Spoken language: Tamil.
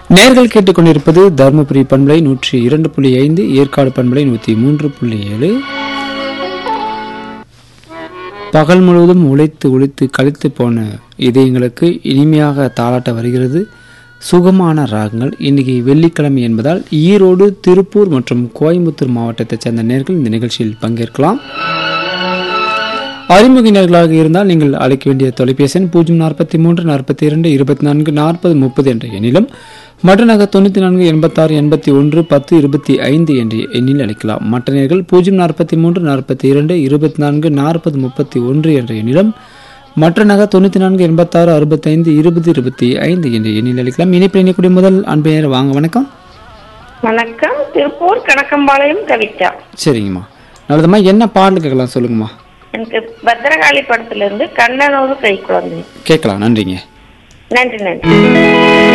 நேர்கள் கேட்டுக்கொண்டிருப்பது தருமபுரி பண்பலை நூற்றி இரண்டு புள்ளி ஐந்து ஏற்காடு பண்பலை நூற்றி மூன்று புள்ளி ஏழு பகல் முழுவதும் உழைத்து உழைத்து கழித்து போன இதயங்களுக்கு இனிமையாக தாளாட்ட வருகிறது சுகமான ராகங்கள் இன்னைக்கு வெள்ளிக்கிழமை என்பதால் ஈரோடு திருப்பூர் மற்றும் கோயம்புத்தூர் மாவட்டத்தைச் சேர்ந்த நேர்கள் இந்த நிகழ்ச்சியில் பங்கேற்கலாம் அறிமுகினர்களாக இருந்தால் நீங்கள் அழைக்க வேண்டிய தொலைபேசி எண் பூஜ்ஜியம் நாற்பத்தி மூன்று நாற்பத்தி இரண்டு இருபத்தி நான்கு நாற்பது முப்பது என்ற எண்ணிலும் மற்ற நகர் தொண்ணூற்றி நான்கு எண்பத்தாறு எண்பத்தி ஒன்று பத்து இருபத்தி ஐந்து என்ற எண்ணில் அழைக்கலாம் மற்ற நேர்கள் பூஜ்ஜியம் நாற்பத்தி மூன்று நாற்பத்தி இரண்டு இருபத்தி நான்கு நாற்பது முப்பத்தி ஒன்று என்ற எண்ணிலும் மற்ற நகர் தொண்ணூற்றி நான்கு எண்பத்தாறு அறுபத்தைந்து இருபது இருபத்தி ஐந்து என்ற எண்ணில் அழைக்கலாம் இணைப்பில் இணைக்கூடிய முதல் அன்பையர் வாங்க வணக்கம் வணக்கம் திருப்பூர் கணக்கம்பாளையம் கவிதா சரிங்கம்மா நல்லதும்மா என்ன பாடல் கேட்கலாம் சொல்லுங்கம்மா எனக்கு பத்திரகாளி படத்துல இருந்து கண்ணனோடு கை குழந்தை கேட்கலாம் நன்றிங்க நன்றி நன்றி